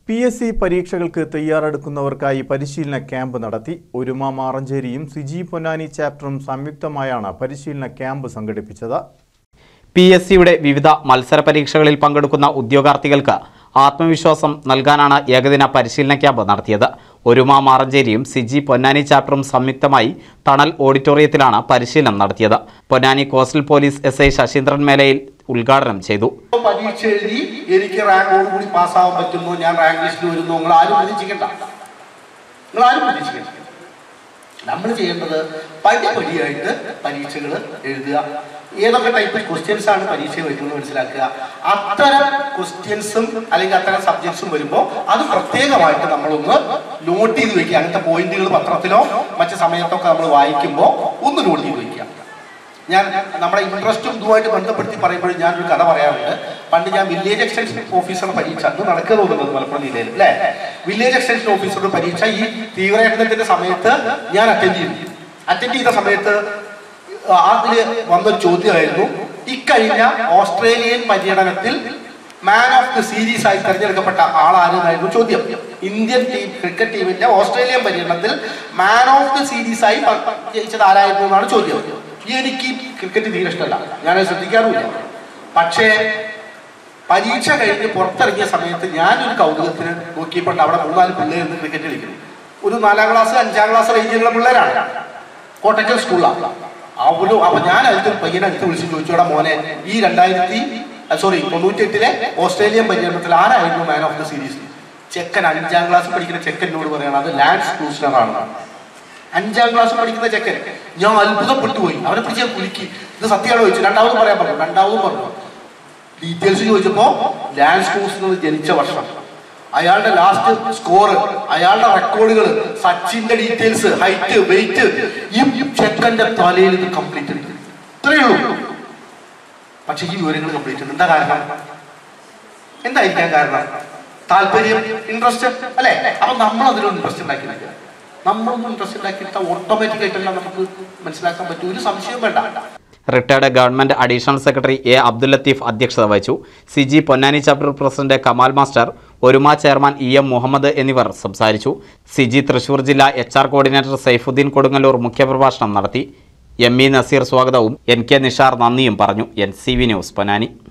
P S C പരീക്ഷകൾക്ക് തയ്യാറെടുക്കുന്നവർക്കായി പരിശീലന camp നടത്തി ഒരുമ മാറഞ്ചേരിയും സിജി പൊന്നാനി ചാപ്റ്ററും സംയുക്തമായാണ് പരിശീലന ക്യാമ്പ് സംഘടിപ്പിച്ചത് പി എസ് സിയുടെ വിവിധ മത്സര പരീക്ഷകളിൽ പങ്കെടുക്കുന്ന ഉദ്യോഗാർത്ഥികൾക്ക് ആത്മവിശ്വാസം നൽകാനാണ് ഏകദിന പരിശീലന ക്യാമ്പ് നടത്തിയത് ഒരുമ മാറഞ്ചേരിയും സിജി പൊന്നാനി ചാപ്റ്ററും സംയുക്തമായി തണൽ ഓഡിറ്റോറിയത്തിലാണ് പരിശീലനം നടത്തിയത് Ponnani coastal police S I Sasheendran മേലയിൽ ഉദ്ഘാടനം ചെയ്തു പരീക്ഷ എഴുതി എനിക്ക് റാങ്കോട് കൂടി പാസ്സാവാൻ പറ്റുന്നു ഞാൻ റാങ്ക് ലിസ്റ്റിൽ വരുന്നു നിങ്ങൾ ആരും പ്രതീക്ഷിക്കണ്ട നിങ്ങൾ ആരും പ്രതീക്ഷിക്കണ്ട നമ്മൾ ചെയ്യേണ്ടത് പടിപടിയായിട്ട് പരീക്ഷകൾ എഴുതുക ഏതൊക്കെ ടൈപ്പ് ക്വസ്റ്റ്യൻസ് ആണ് പരീക്ഷ വരുന്നത് മനസ്സിലാക്കുക അത്തരം ക്വസ്റ്റ്യൻസും അല്ലെങ്കിൽ അത്തരം സബ്ജക്ട്സും വരുമ്പോൾ അത് പ്രത്യേകമായിട്ട് നമ്മളൊന്ന് നോട്ട് ചെയ്ത് വെക്കുക അങ്ങനത്തെ പോയിന്റുകൾ പത്രത്തിലോ മറ്റു സമയത്തൊക്കെ നമ്മൾ വായിക്കുമ്പോൾ ഒന്ന് നോട്ട് ചെയ്ത് വെക്കുക ഞാൻ നമ്മുടെ ഇൻട്രസ്റ്റും ഇതുമായിട്ട് ബന്ധപ്പെടുത്തി പറയുമ്പോഴും ഞാനൊരു കഥ പറയാറുണ്ട് പണ്ട് ഞാൻ വില്ലേജ് എക്സ്റ്റൻഷൻ ഓഫീസർ പരീക്ഷ അന്ന് നടക്കുക തോന്നുന്നത് മലപ്പുറം ജില്ലയിൽ അല്ലേ വില്ലേജ് എക്സ്റ്റൻഷൻ ഓഫീസറുടെ പരീക്ഷ ഈ തീവ്രയജ്ഞത്തിന്റെ സമയത്ത് ഞാൻ അറ്റൻഡ് ചെയ്തു അറ്റൻഡ് ചെയ്ത സമയത്ത് അതില് വന്നൊരു ചോദ്യമായിരുന്നു ഇക്കഴിഞ്ഞ ഓസ്ട്രേലിയൻ പര്യടനത്തിൽ മാൻ ഓഫ് ദി സീരീസ് ആയി തെരഞ്ഞെടുക്കപ്പെട്ട ആളാരെന്നായിരുന്നു ചോദ്യം ഇന്ത്യൻ ടീം ക്രിക്കറ്റ് ടീമിന്റെ ഓസ്ട്രേലിയൻ പര്യടനത്തിൽ മാൻ ഓഫ് ദി സീരീസ് ആയി പ- ജയിച്ചത് ആരായിരുന്നു എന്നാണ് ചോദ്യം എനിക്ക് ക്രിക്കറ്റ് തീരെ ഇഷ്ടമല്ല ഞാനത് ശ്രദ്ധിക്കാറുമില്ല പക്ഷേ പരീക്ഷ കഴിഞ്ഞ് പുറത്തിറങ്ങിയ സമയത്ത് ഞാനൊരു കൗതുകത്തിന് നോക്കിയപ്പോൾ അവിടെ മൂന്നാല് പിള്ളേർ ക്രിക്കറ്റ് കളിക്കുന്നു ഒരു നാലാം ക്ലാസ് അഞ്ചാം ക്ലാസ് റേഞ്ചിലുള്ള പിള്ളേരാണ് കോട്ടക്കൽ സ്കൂളിലാണ് അവരും അപ്പൊ ഞാൻ അടുത്ത് പയ്യനെ അടുത്ത് വിളിച്ച് ചോദിച്ചോടാ മോനെ ഈ രണ്ടായിരത്തി സോറി തൊണ്ണൂറ്റി എട്ടിലെ ഓസ്ട്രേലിയൻ പര്യടനത്തിൽ ആരായിരുന്നു മാൻ ഓഫ് ദ സീരീസ് ചെക്കൻ അഞ്ചാം ക്ലാസ് പഠിക്കുന്ന ചെക്കനോട് പറയണം അത് ലാൻസ് ക്രൂസ്നർ ആണ് അഞ്ചാം ക്ലാസ് പഠിക്കുന്ന ചെക്കൻ ഞാൻ അത്ഭുതപ്പെട്ടു പോയി അവനെ പിടിച്ച് ഞാൻ കുലുക്കി ഇത് സത്യമാണോ ചോദിച്ചു രണ്ടാമതും പറയാൻ പറഞ്ഞു രണ്ടാമതും പറഞ്ഞു ഡീറ്റെയിൽസ് ചോദിച്ചപ്പോ ലാൻസ് ക്രൂസ്നർ ജനിച്ച വർഷം അയാളുടെ ലാസ്റ്റ് സ്കോർ അയാളുടെ റെക്കോർഡുകൾ സച്ചിന്റെ ഡീറ്റെയിൽസ് ഹൈറ്റ് വെയിറ്റ് ഈ ചെക്കന്റെ തലയിൽ ഇത് കംപ്ലീറ്റ് ഉണ്ട് ഇത്രയേ ഉള്ളൂ പക്ഷെ ഈ വിവരങ്ങൾ കംപ്ലീറ്റ് ഉണ്ട് എന്താ കാരണം എന്തായിരിക്കാൻ കാരണം താല്പര്യം ഇൻട്രസ്റ്റ് അല്ലെ അപ്പൊ നമ്മൾ അതിലൊന്നും ഇൻട്രസ്റ്റ് ഉണ്ടാക്കിയില്ല നമ്മളൊന്നും ഇൻട്രസ്റ്റ് ഉണ്ടാക്കിയിട്ട് ഓട്ടോമാറ്റിക് ആയിട്ടെല്ലാം നമുക്ക് മനസ്സിലാക്കാൻ പറ്റും ഒരു സംശയം വേണ്ട retired government additional secretary A Abdul Latheef അധ്യക്ഷത വഹിച്ചു C G Ponnani chapter president Kamal master Oruma chairman E M Muhammad എന്നിവർ സംസാരിച്ചു സി ജി തൃശൂർ ജില്ലാ H R coordinator Saifuddin Kodungallur മുഖ്യപ്രഭാഷണം നടത്തി എം ഇ നസീർ സ്വാഗതവും എൻ കെ നിഷാർ നന്ദിയും പറഞ്ഞു N C V news Ponnani